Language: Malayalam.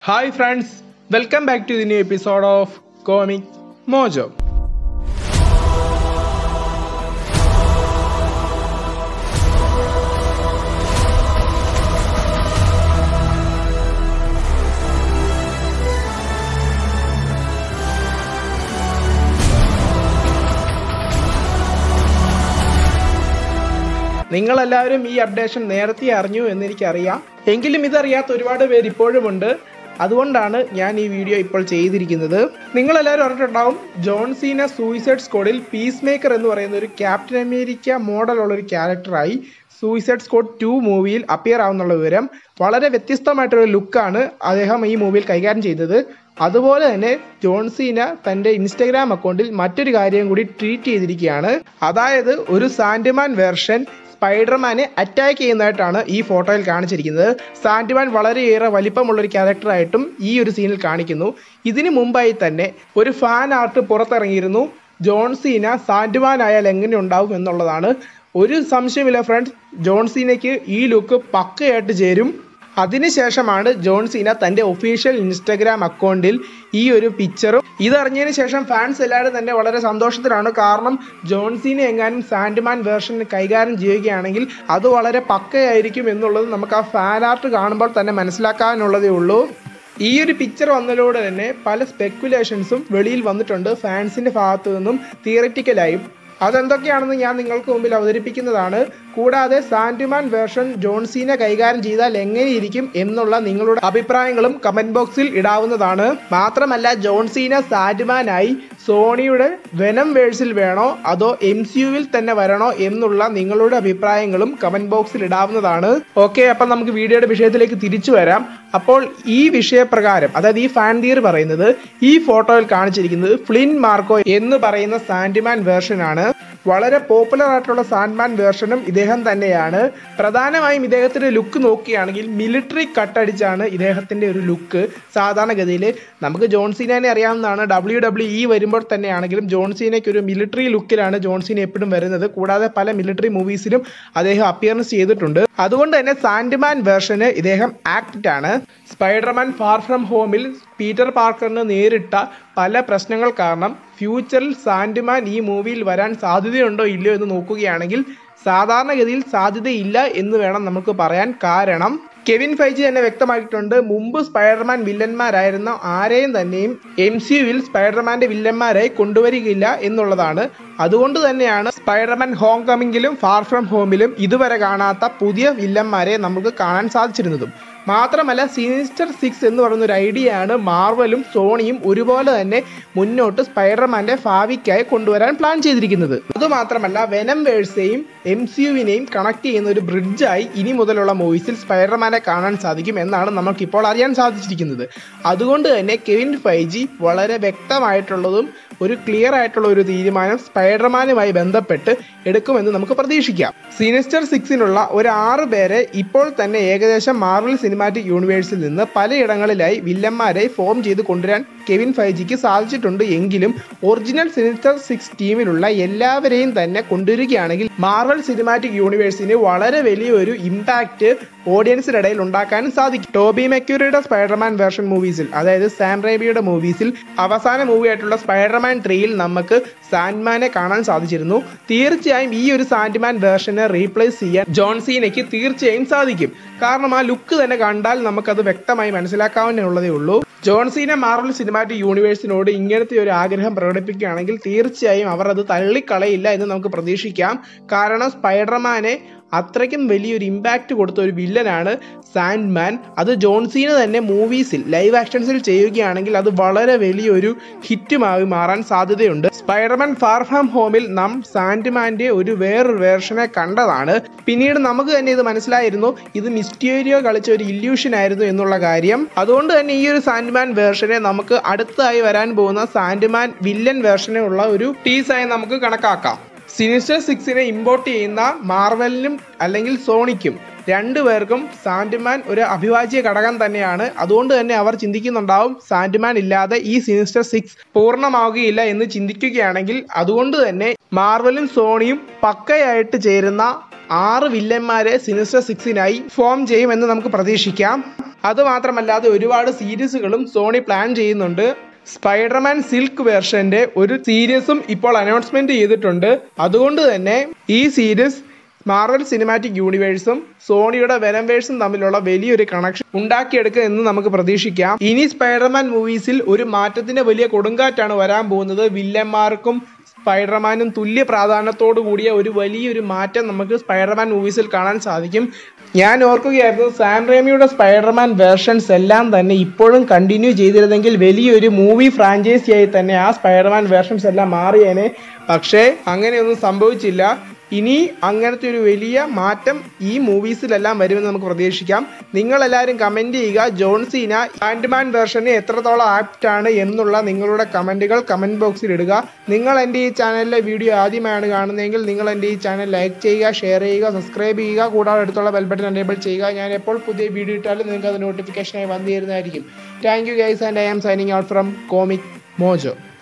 hi friends welcome back to the new episode of comic mojo നിങ്ങളെല്ലാവരും ഈ അപ്ഡേഷൻ നേരത്തെ അറിഞ്ഞു എന്നെനിക്കറിയാം എങ്കിലും ഇതറിയാത്ത ഒരുപാട് പേര് ഇപ്പോഴുമുണ്ട് അതുകൊണ്ടാണ് ഞാൻ ഈ വീഡിയോ ഇപ്പോൾ ചെയ്തിരിക്കുന്നത് നിങ്ങളെല്ലാവരും അറിഞ്ഞിട്ടുണ്ടാവും ജോൺ സീന സൂയിസൈഡ് സ്ക്വാഡിൽ പീസ് മേക്കർ എന്ന് പറയുന്ന ഒരു ക്യാപ്റ്റൻ അമേരിക്ക മോഡലുള്ള ഒരു ക്യാരക്ടറായി സൂയിസൈഡ് സ്ക്വാഡ് ടു മൂവിയിൽ അപ്പിയർ ആവുന്നുള്ള വിവരം വളരെ വ്യത്യസ്തമായിട്ടൊരു ലുക്കാണ് അദ്ദേഹം ഈ മൂവിയിൽ കൈകാര്യം ചെയ്തത് അതുപോലെ തന്നെ ജോൺ സീന തന്റെ ഇൻസ്റ്റഗ്രാം അക്കൗണ്ടിൽ മറ്റൊരു കാര്യം കൂടി ട്വീറ്റ് ചെയ്തിരിക്കുകയാണ് അതായത് ഒരു സാൻഡിമാൻ വേർഷൻ സ്പൈഡർമാനെ അറ്റാക്ക് ചെയ്യുന്നതായിട്ടാണ് ഈ ഫോട്ടോയിൽ കാണിച്ചിരിക്കുന്നത് സാൻഡിമാൻ വളരെയേറെ വലിപ്പമുള്ള ഒരു ക്യാരക്ടറായിട്ടും ഈ ഒരു സീനിൽ കാണിക്കുന്നു ഇതിനു മുമ്പായി തന്നെ ഒരു ഫാൻ ആർട്ട് പുറത്തിറങ്ങിയിരുന്നു ജോൺ സീന സാൻഡിമാൻ ആയാൽ എങ്ങനെ ഉണ്ടാവും എന്നുള്ളതാണ് ഒരു സംശയമില്ല ഫ്രണ്ട്സ് ജോൺ സീനയ്ക്ക് ഈ ലുക്ക് പക്കയായിട്ട് ചേരും അതിനുശേഷമാണ് ജോൺ സീന തന്റെ ഒഫീഷ്യൽ ഇൻസ്റ്റഗ്രാം അക്കൗണ്ടിൽ ഈ ഒരു പിക്ചറും ഇതറിഞ്ഞതിന് ശേഷം ഫാൻസ് എല്ലാവരും തന്നെ വളരെ സന്തോഷത്തിലാണ് കാരണം ജോൺ സീന എങ്ങാനും സാൻഡ്മാൻ വേർഷൻ കൈകാര്യം ചെയ്യുകയാണെങ്കിൽ അത് വളരെ പക്കയായിരിക്കും എന്നുള്ളത് നമുക്ക് ആ ഫാൻ ആർട്ട് കാണുമ്പോൾ തന്നെ മനസ്സിലാക്കാനുള്ളതേ ഉള്ളൂ ഈ ഒരു പിക്ചർ വന്നതോടെ തന്നെ പല സ്പെക്കുലേഷൻസും വെളിയിൽ വന്നിട്ടുണ്ട് ഫാൻസിന്റെ ഭാഗത്തു നിന്നും തിയററ്റിക്കലായും അതെന്തൊക്കെയാണെന്ന് ഞാൻ നിങ്ങൾക്ക് മുമ്പിൽ അവതരിപ്പിക്കുന്നതാണ് കൂടാതെ സാൻഡ്മാൻ വേർഷൻ ജോൺസീനെ കൈകാര്യം ചെയ്താൽ എങ്ങനെയിരിക്കും എന്നുള്ള നിങ്ങളുടെ അഭിപ്രായങ്ങളും കമന്റ് ബോക്സിൽ ഇടാവുന്നതാണ് മാത്രമല്ല ജോൺസീന സാൻഡ്മാനായി സോണിയുടെ വെനം വേഴ്സിൽ വേണോ അതോ എം സി യുവിൽ തന്നെ വരണോ എന്നുള്ള നിങ്ങളുടെ അഭിപ്രായങ്ങളും കമന്റ് ബോക്സിൽ ഇടാവുന്നതാണ് ഓക്കെ അപ്പം നമുക്ക് വീഡിയോയുടെ വിഷയത്തിലേക്ക് തിരിച്ചു വരാം അപ്പോൾ ഈ വിഷയപ്രകാരം അതായത് ഈ ഫാൻ തിയറി പറയുന്നത് ഈ ഫോട്ടോയിൽ കാണിച്ചിരിക്കുന്നത് ഫ്ലിൻ മാർക്കോ എന്ന് പറയുന്ന സാൻഡിമാൻ വേർഷൻ ആണ് വളരെ പോപ്പുലർ ആയിട്ടുള്ള സാൻഡ്മാൻ വേർഷനും ഇദ്ദേഹം തന്നെയാണ് പ്രധാനമായും ഇദ്ദേഹത്തിന്റെ ലുക്ക് നോക്കുകയാണെങ്കിൽ മിലിറ്ററി കട്ടടിച്ചാണ് ഇദ്ദേഹത്തിന്റെ ഒരു ലുക്ക് സാധാരണഗതിയിൽ നമുക്ക് ജോൺസീനെ അറിയാവുന്നതാണ് ഡബ്ല്യു ഡബ്ല്യു ഇ വരുമ്പോൾ തന്നെയാണെങ്കിലും ജോൺസീനയ്ക്ക് ഒരു മിലിറ്ററി ലുക്കിലാണ് ജോൺസീന എപ്പോഴും വരുന്നത് കൂടാതെ പല മിലിറ്ററി മൂവീസിലും അദ്ദേഹം അപ്പിയറൻസ് ചെയ്തിട്ടുണ്ട് അതുകൊണ്ട് തന്നെ സാൻഡ്മാൻ വേർഷന് ഇദ്ദേഹം ആക്ട് ആണ് സ്പൈഡർമാൻ ഫാർ ഫ്രം ഹോമിൽ പീറ്റർ പാർക്കറിന് നേരിട്ട പല പ്രശ്നങ്ങൾ കാരണം ഫ്യൂച്ചറിൽ സാൻഡ്മാൻ ഈ മൂവിയിൽ വരാൻ സാധ്യതയുണ്ടോ ഇല്ലയോ എന്ന് നോക്കുകയാണെങ്കിൽ സാധാരണഗതിയിൽ സാധ്യതയില്ല എന്ന് വേണം നമുക്ക് പറയാൻ കാരണം കെവിൻ ഫൈജി തന്നെ വ്യക്തമാക്കിയിട്ടുണ്ട് മുമ്പ് സ്പൈഡർമാൻ വില്ലന്മാരായിരുന്ന ആരെയും തന്നെയും എം സി യുവിൽ സ്പൈഡർമാന്റെ വില്ലന്മാരായി കൊണ്ടുവരികയില്ല എന്നുള്ളതാണ് അതുകൊണ്ട് തന്നെയാണ് സ്പൈഡർമാൻ ഹോം കമ്മിങ്ങിലും ഫാർ ഫ്രം ഹോമിലും ഇതുവരെ കാണാത്ത പുതിയ വില്ലന്മാരെ നമുക്ക് കാണാൻ സാധിച്ചിരുന്നതും മാത്രമല്ല സിനിസ്റ്റർ സിക്സ് എന്ന് പറയുന്ന ഒരു ഐഡിയ ആണ് മാർവലും സോണിയും ഒരുപോലെ തന്നെ മുന്നോട്ട് സ്പൈഡർമാന്റെ ഭാവിക്കായി കൊണ്ടുവരാൻ പ്ലാൻ ചെയ്തിരിക്കുന്നത് അതുമാത്രമല്ല വെനം വേഴ്സെയും എം സി യുവിനെയും കണക്ട് ചെയ്യുന്ന ഒരു ബ്രിഡ്ജായി ഇനി മുതലുള്ള മൂവീസിൽ സ്പൈഡർമാനെ കാണാൻ സാധിക്കും എന്നാണ് നമുക്കിപ്പോൾ അറിയാൻ സാധിച്ചിരിക്കുന്നത് അതുകൊണ്ട് തന്നെ കെവിൻ ഫൈജി വളരെ വ്യക്തമായിട്ടുള്ളതും ഒരു ക്ലിയർ ആയിട്ടുള്ള ഒരു തീരുമാനം സ്പൈഡർമാനുമായി ബന്ധപ്പെട്ട് എടുക്കുമെന്ന് നമുക്ക് പ്രതീക്ഷിക്കാം സിനിസ്റ്റർ സിക്സിനുള്ള ഒരു ആറ് പേരെ ഇപ്പോൾ തന്നെ ഏകദേശം മാർവൽ സിനിമാറ്റിക് യൂണിവേഴ്സിൽ നിന്ന് പലയിടങ്ങളിലായി വില്ലന്മാരെ ഫോം ചെയ്ത് കൊണ്ടുവരാൻ കെവിൻ ഫൈജിക്ക് സാധിച്ചിട്ടുണ്ട് എങ്കിലും ഒറിജിനൽ സിനിസ്റ്റർ സിക്സ് ടീമിലുള്ള എല്ലാവരെയും തന്നെ കൊണ്ടുവരികയാണെങ്കിൽ മാർവൽ സിനിമാറ്റിക് യൂണിവേഴ്സിന് വളരെ വലിയൊരു ഇമ്പാക്റ്റ് ഓഡിയൻസിനിടയിൽ ഉണ്ടാക്കാനും സാധിക്കും ടോബി മെക്യൂറിയുടെ സ്പൈഡർമാൻ വേർഷൻ മൂവീസിൽ അതായത് സാം റേബിയുടെ മൂവീസിൽ അവസാന മൂവി ആയിട്ടുള്ള സ്പൈഡർമാൻ ത്രീയിൽ നമുക്ക് സാൻഡ്മാനെ കാണാൻ സാധിച്ചിരുന്നു തീർച്ചയായും ഈ ഒരു സാൻഡ്മാൻ വേർഷനെ റീപ്ലേസ് ചെയ്യാൻ ജോൺസീനയ്ക്ക് തീർച്ചയായും സാധിക്കും കാരണം ആ ലുക്ക് തന്നെ കണ്ടാൽ നമുക്കത് വ്യക്തമായി മനസ്സിലാക്കാവുന്നതേ ഉള്ളൂ ജോൺസീന മാർവൽ സിനിമാറ്റിക് യൂണിവേഴ്സിനോട് ഇങ്ങനത്തെ ഒരു ആഗ്രഹം പ്രകടിപ്പിക്കുകയാണെങ്കിൽ തീർച്ചയായും അവർ അത് തള്ളിക്കളയില്ല എന്ന് നമുക്ക് പ്രതീക്ഷിക്കാം കാരണം സ്പൈഡർമാനെ അത്രയ്ക്കും വലിയൊരു ഇമ്പാക്റ്റ് കൊടുത്ത ഒരു വില്ലനാണ് സാൻഡ്മാൻ അത് ജോൺസീന തന്നെ മൂവീസിൽ ലൈവ് ആക്ഷൻസിൽ ചെയ്യുകയാണെങ്കിൽ അത് വളരെ വലിയൊരു ഹിറ്റുമായി മാറാൻ സാധ്യതയുണ്ട് സ്പൈഡർമാൻ ഫാർ ഫ്രം ഹോമിൽ നാം സാൻഡ്മാന്റെ ഒരു വേറൊരു വേർഷനെ കണ്ടതാണ് പിന്നീട് നമുക്ക് തന്നെ ഇത് മനസ്സിലായിരുന്നു ഇത് മിസ്റ്റീരിയോ കളിച്ച ഒരു ഇല്യൂഷൻ ആയിരുന്നു എന്നുള്ള കാര്യം അതുകൊണ്ട് തന്നെ ഈ ഒരു സാൻഡ്മാൻ വേർഷനെ നമുക്ക് അടുത്തായി വരാൻ പോകുന്ന സാൻഡ്മാൻ വില്ലൻ വേർഷനെ ഉള്ള ഒരു ടീസായി നമുക്ക് കണക്കാക്കാം സിനിസ്റ്റർ സിക്സിനെ ഇമ്പോർട്ട് ചെയ്യുന്ന മാർവലിനും അല്ലെങ്കിൽ സോണിക്കും രണ്ടുപേർക്കും സാൻഡ്മാൻ ഒരു അഭിവാജ്യ ഘടകം തന്നെയാണ് അതുകൊണ്ട് തന്നെ അവർ ചിന്തിക്കുന്നുണ്ടാവും സാൻഡ്മാൻ ഇല്ലാതെ ഈ സിനിസ്റ്റർ സിക്സ് പൂർണ്ണമാവുകയില്ല എന്ന് ചിന്തിക്കുകയാണെങ്കിൽ അതുകൊണ്ട് തന്നെ മാർവലും സോണിയും പക്കയായിട്ട് ചേരുന്ന ആറ് വില്ലന്മാരെ സിനിസ്റ്റർ സിക്സിനായി ഫോം ചെയ്യുമെന്ന് നമുക്ക് പ്രതീക്ഷിക്കാം അതുമാത്രമല്ലാതെ ഒരുപാട് സീരീസുകളും സോണി പ്ലാൻ ചെയ്യുന്നുണ്ട് സ്പൈഡർമാൻ സിൽക്ക് വേർഷന്റെ ഒരു സീരീസും ഇപ്പോൾ അനൗൺസ്മെന്റ് ചെയ്തിട്ടുണ്ട് അതുകൊണ്ട് തന്നെ ഈ സീരീസ് മാർവൽ സിനിമാറ്റിക് യൂണിവേഴ്സും സോണിയുടെ വെനംവേഴ്സും തമ്മിലുള്ള വലിയൊരു കണക്ഷൻ ഉണ്ടാക്കിയെടുക്കുക എന്ന് നമുക്ക് പ്രതീക്ഷിക്കാം ഇനി സ്പൈഡർമാൻ മൂവീസിൽ ഒരു മാറ്റത്തിന്റെ വലിയ കൊടുങ്കാറ്റാണ് വരാൻ പോകുന്നത് വില്ലന്മാർക്കും സ്പൈഡർമാനും തുല്യ പ്രാധാന്യത്തോടു കൂടിയ ഒരു വലിയൊരു മാറ്റം നമുക്ക് സ്പൈഡർമാൻ മൂവീസിൽ കാണാൻ സാധിക്കും ഞാൻ ഓർക്കുകയായിരുന്നു സാം റേമിയുടെ സ്പൈഡർമാൻ വേർഷൻസ് എല്ലാം തന്നെ ഇപ്പോഴും കണ്ടിന്യൂ ചെയ്തിരുന്നെങ്കിൽ വലിയൊരു മൂവി ഫ്രാഞ്ചൈസിയായി തന്നെ ആ സ്പൈഡർമാൻ വേർഷൻസ് എല്ലാം മാറിയേനെ പക്ഷേ അങ്ങനെയൊന്നും സംഭവിച്ചില്ല ഇനി അങ്ങനത്തെ ഒരു വലിയ മാറ്റം ഈ മൂവീസിലെല്ലാം വരുമെന്ന് നമുക്ക് പ്രതീക്ഷിക്കാം നിങ്ങളെല്ലാവരും കമൻറ്റ് ചെയ്യുക ജോൺസീന ആൻഡ്മാൻ വേർഷന് എത്രത്തോളം ആപ്റ്റ് ആണ് എന്നുള്ള നിങ്ങളുടെ കമൻറ്റുകൾ കമൻറ്റ് ബോക്സിൽ ഇടുക നിങ്ങൾ എൻ്റെ ഈ ചാനലിലെ വീഡിയോ ആദ്യമായാണ് കാണുന്നതെങ്കിൽ നിങ്ങൾ എൻ്റെ ഈ ചാനൽ ലൈക്ക് ചെയ്യുക ഷെയർ ചെയ്യുക സബ്സ്ക്രൈബ് ചെയ്യുക കൂടാതെ അടുത്തുള്ള ബെൽ ബട്ടൺ എനേബിൾ ചെയ്യുക ഞാൻ എപ്പോൾ പുതിയ വീഡിയോ ഇട്ടാലും നിങ്ങൾക്ക് അത് നോട്ടിഫിക്കേഷനായി വന്നു തരുന്നതായിരിക്കും thank you guys and I am signing out from comic mojo